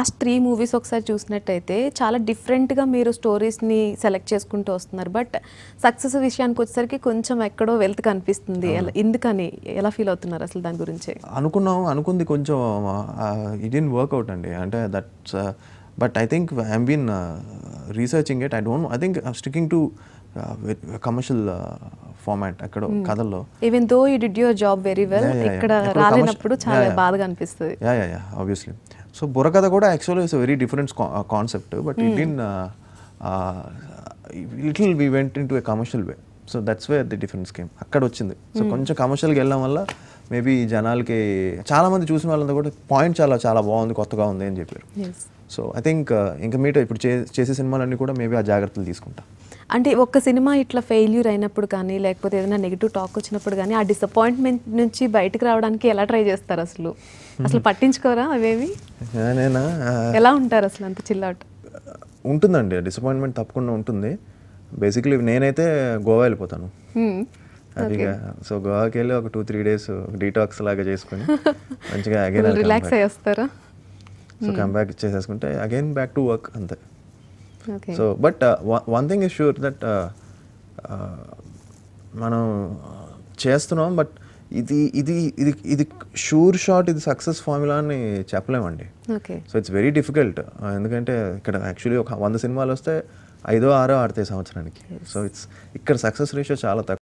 Last three movies ఒకసారి చూసినట్టయితే చాలా డిఫరెంట్గా మీరు స్టోరీస్ని సెలెక్ట్ చేసుకుంటూ వస్తున్నారు బట్ సక్సెస్ విషయానికి వచ్చేసరికి కొంచెం ఎక్కడో వెల్త్ కనిపిస్తుంది ఎలా ఎందుకని ఎలా ఫీల్ అవుతున్నారు అసలు దాని గురించి అనుకున్నాం అనుకుంది కొంచెం ఇట్ ఇన్ వర్క్అవుట్ అండి అంటే that's but I think I'm been researching it I don't I think sticking to commercial format అక్కడ కథల్లో even though you did your job very well Yeah, yeah, yeah. ఇక్కడ ఎప్పుడు రాలేనప్పుడు commercial- చాలా Yeah, yeah. బాధగా అనిపిస్తుంది yeah yeah yeah obviously so burrakatha కూడా actually it's very different concept but it in little we went in to a commercial way so that's way the difference game అక్కడ వచ్చింది so కొంచెం కమర్షియల్కి వెళ్ళడం వల్ల maybe జనాలకి చాలా మంది చూసిన వాళ్ళంతా కూడా పాయింట్ చాలా చాలా బాగుంది కొత్తగా ఉంది అని చెప్పారు ఎస్ సో ఐ థింక్ ఇంకా మీట ఇప్పుడు చే- చేసే సినిమాలన్నీ కూడా మేబీ ఆ జాగ్రత్తలు తీసుకుంటా అంటే ఒక్క సినిమా ఇట్లా ఫెయిల్యూర్ అయినప్పుడు కానీ లేకపోతే ఏదైనా నెగిటివ్ టాక్ వచ్చినప్పుడు కానీ ఆ డిసప్పాయింట్మెంట్ నుంచి బయటకు రావడానికి ఎలా ట్రై చేస్తారు అసలు అసలు పట్టించుకోరా అవేవి నేనా ఎలా ఉంటారు అసలు అంత చిల్లాట్ ఉంటుందండి డిసప్పాయింట్మెంట్ తప్పకుండా ఉంటుంది బేసిక్లీ నేనైతే గోవా వెళ్ళిపోతాను హ్యాపీగా సో గోవాకి వెళ్ళి ఒక టూ త్రీ డేస్ డీటాక్స్ లాగా చేసుకుని మంచిగా అగైన్ రిలాక్స్ అయ్యి వస్తారా సో కమ్ బ్యాక్ చేసేసుకుంటే అగైన్ బ్యాక్ టు వర్క్ అంతే okay so but one thing is sure that మనం చేస్తున్నాం బట్ ఇది ఇది ఇది ఇది షూర్ షాట్ ఇది సక్సెస్ ఫార్ములా అని చెప్పలేమండి okay so it's very difficult ఎందుకంటే ఇక్కడ యాక్చువల్లీ ఒక వంద సినిమాలు వస్తే ఐదో ఆరో ఆడతాయి సంవత్సరానికి సో ఇట్స్ ఇక్కడ సక్సెస్ రేషియో చాలా తక్కువ